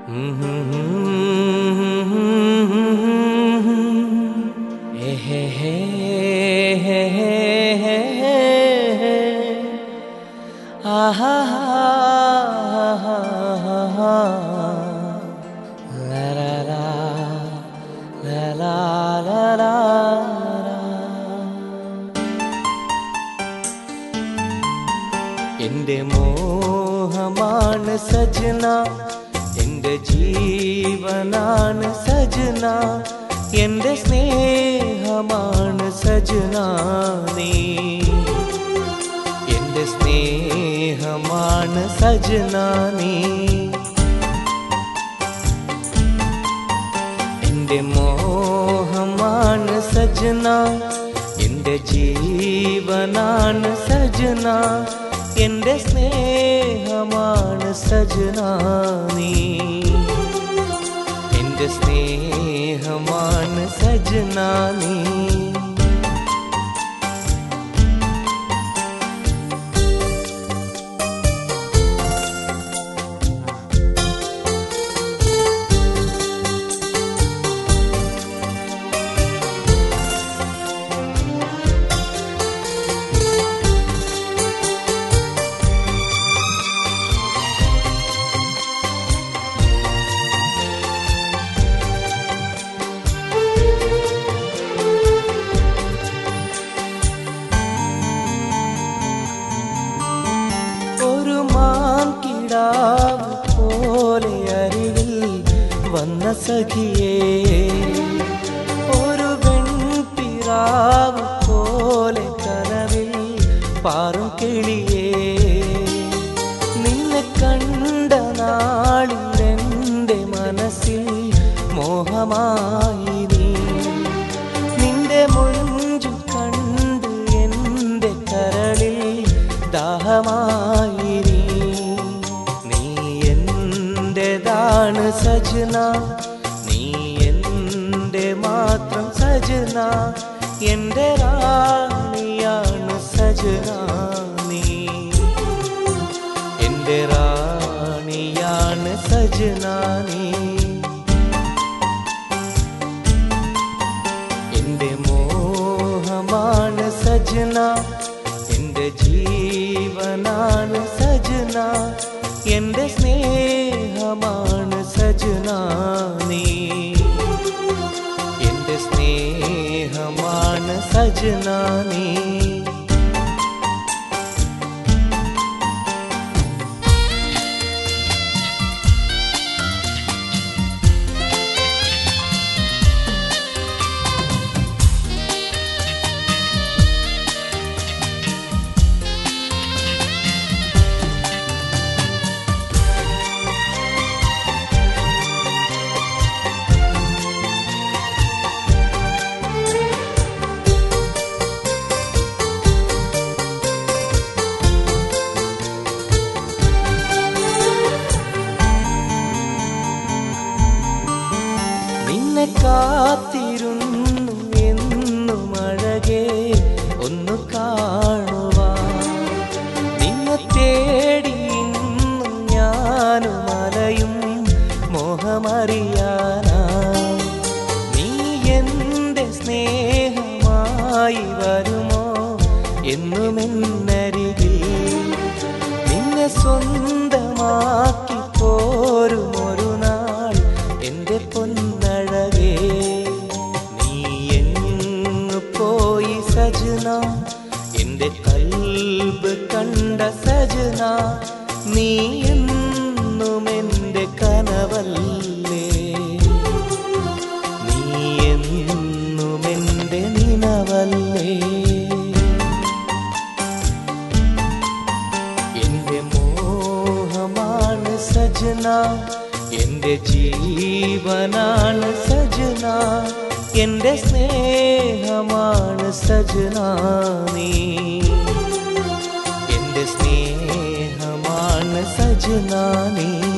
എന്റെ മോഹമാണ് സജന എന്റെ ജീവനാണ് സജന എന്റെ സ്നേഹമാണ് സജന നീ എന്റെ സ്നേഹമാണ് സജന നീ എന്റെ മോഹമാണ് സജന എന്റെ ജീവനാണ് സജന എന്റെ സ്നേഹമാണ് സജന നീ എന്റെ സ്നേഹമാണ് സജന നീ ഒരു മാൻ കിടാവ് പോലെ അരികിൽ വന്ന സഖിയേ ഒരു വെൺപിറാവ് പോലെ കനവിൽ പാറും കിളിയേ നിന്നെ കണ്ട നാളിൽ എൻ്റെ മനസ്സിൽ മോഹമായി നീ നിന്റെ മൊഞ്ചു കണ്ട് എൻ്റെ കരളിൽ ദാഹമായി നീ നീ എന്റേതാണ് സജന നീ എൻ്റെ മാത്രം സജന എൻ്റെ റാണിയാണ് സജന നീ എൻ്റെ റാണിയാണ് സജന നീ എന്റെ മോഹമാണ് സജന എന്റെ ജീവനാണ് സജന എന്റെ സ്നേഹമാണ് സജന നീ എന്റെ സ്നേഹമാണ് സജന നീ നിന്നെ കാത്തിരുന്നു എന്നും അഴകേ ഒന്ന് കാണുവാൻ നിന്നെ തേടി ഇന്നും ഞാനും അലയും മോഹമറിയാനാ നീ എൻ്റെ സ്നേഹമായി വരുമോ എന്നും എന്നരികിൽ നിന്നെ സ്വന്തമാക്കി പോരും ഒരു നാൾ എൻ്റെ പൊന്നഴകേ നീ എങ്ങ് പോയി സജന എൻ്റെ കൽബ് കണ്ട സജന നീ എന്നും എൻ്റെ കനവല്ലേ നീ എന്നും എൻ്റെ നിനവല്ലേ എന്റെ മോഹമാണ് സജന എന്റെ ജീവനാണ് സജന എന്റെ സ്നേഹമാണ് സജന നീ എന്റെ സ്നേഹമാണ് സജന നീ